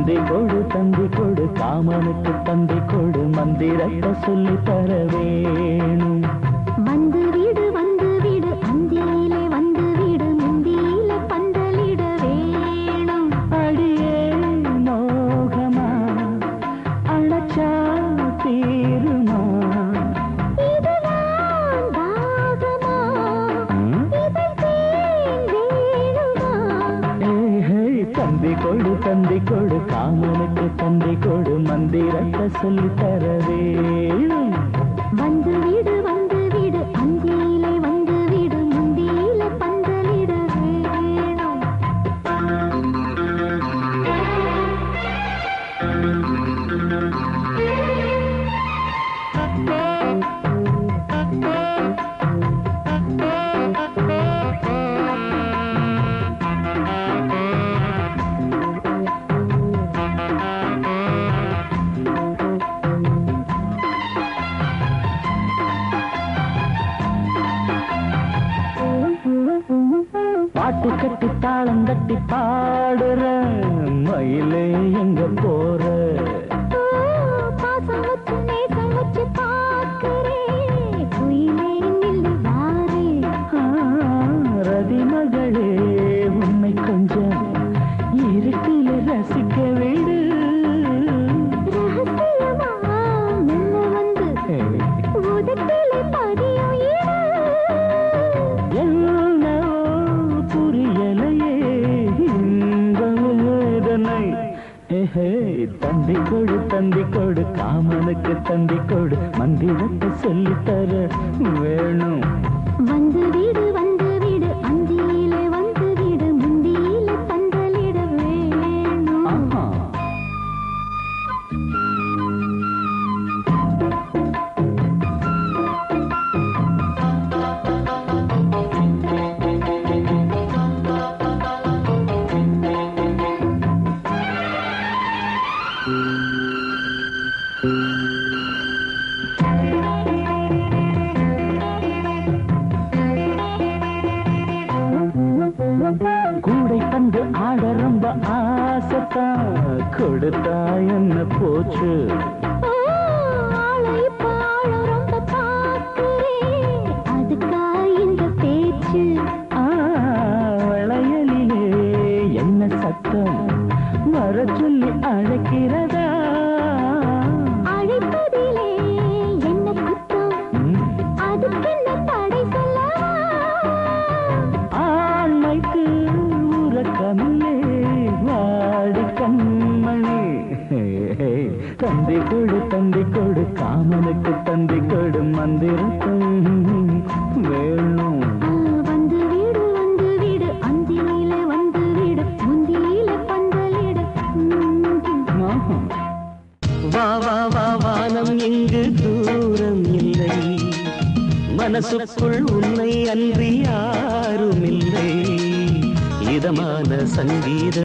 தந்தி கொடு தந்தி கொடு காமனுக்கு தந்தி கொடு மந்திரத்தை சொல்லி தர வேணும் வந்து வீடு வந்து வீடு அந்தியிலே வந்து வீடு முந்தியில பந்தலிட வேணும் அடியே மோகமா அழைச்சா தீருமா இதுதான் தாகமா ம்? இதில் தேன் வேணுமா ஏய், ஏய், தந்தி கொடு தந்தி கொடு காமனுக்கு தந்தி கொடு மந்திரத்தை சொல்லி தர வேணும் வந்து வீடு வந்து வீடு அந்தியிலே வந்து வீடு முந்தியில பந்தலிட வேணும் பாட்டு கட்டி தாளம் கட்டி பாடுற மயிலே எங்க போற ஓ, பாசம் வச்சு நேசம் வச்சு பார்க்கிறேன் குயிலே நில்லு வாரே ஆ, ரதி மகளே உன்னை கொஞ்சம் இருட்டில ரசிக்க விடு ரகசியமா மெல்ல வந்து ஏய், உதட்டிலே பதியும் இரு. என்னவோ புரியலையே இந்த வேதனை ஏஹே, தந்தி கொடு தந்தி கொடு காமனுக்கு தந்தி கொடு மந்திரத்தை சொல்லி தர வேணும் வந்து வீடு வந்து வீடு அந்தியிலே வந்து வீடு முந்தியிலே பந்தலிட வேணும் ஆஹா. கூடை தந்து ஆட ரொம்ப ஆசைத்தான் கொடுத்தா என்ன போச்சு ஓ, ஆளை இப்ப ஆழ ரொம்ப பார்க்கிறேன். அதுக்கா இந்த பேச்சு ஆ, வளையலிலே என்ன சத்தம் வர சொல்லி அழைக்கிறதா அழைப்பதிலே என்ன குத்தம் ம், அதுக்கென்ன தடை சொல்லவா ஆண்மைக்கு உறக்கமில்லே வாடி கண்மணி தந்தி கொடு தந்தி கொடு காமனுக்கு தந்தி கொடு மந்திரத்தை வேணும் ஆ, வந்து வீடு வந்து வீடு அந்தியில வந்து வீடு முந்தியில பந்தலிட ம். ஆஹா. வா வா வா வானம் இங்கு தூரம் இல்லை மனசுக்குள் உன்னை அன்றி யாரும் இல்லை இதமான சங்கீத